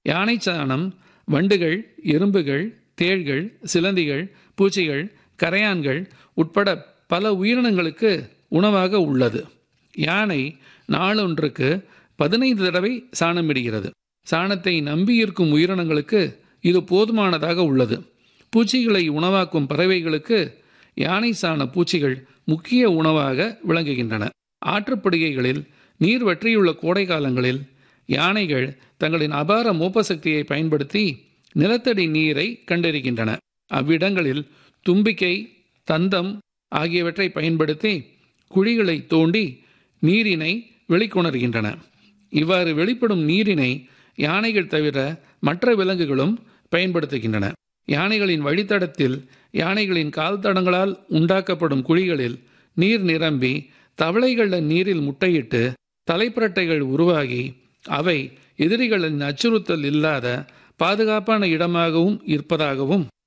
யானை சாணம் வண்டுகள் எறும்புகள் தேள்கள் சிலந்திகள் பூச்சிகள் கரையான்கள் உட்பட பல உயிரினங்களுக்கு உணவாக உள்ளது யானை நாளொன்றுக்கு பதினைந்து தடவை சாணமிடுகிறது சாணத்தை நம்பியிருக்கும் உயிரினங்களுக்கு இது போதுமானதாக உள்ளது பூச்சிகளை உணவாக்கும் பறவைகளுக்கு யானை சாண பூச்சிகள் முக்கிய உணவாக விளங்குகின்றன ஆற்றுப்படுகைகளில் நீர் வற்றியுள்ள கோடை காலங்களில் யானைகள் தங்களின் அபார மோப்ப சக்தியை பயன்படுத்தி நிலத்தடி நீரை கண்டறிகின்றன அவ்விடங்களில் தும்பிக்கை தந்தம் ஆகியவற்றை பயன்படுத்தி குழிகளை தோண்டி நீரினை வெளிக்கொணர்கின்றன இவ்வாறு வெளிப்படும் நீரினை யானைகள் தவிர மற்ற விலங்குகளும் பயன்படுத்துகின்றன யானைகளின் வழித்தடத்தில் யானைகளின் கால் தடங்களால் உண்டாக்கப்படும் குழிகளில் நீர் நிரம்பி தவளைகள் நீரில் முட்டையிட்டு தலைப்புரட்டைகள் உருவாகி அவை எதிரிகளின் அச்சுறுத்தல் இல்லாத பாதுகாப்பான இடமாகவும் இருப்பதாகவும்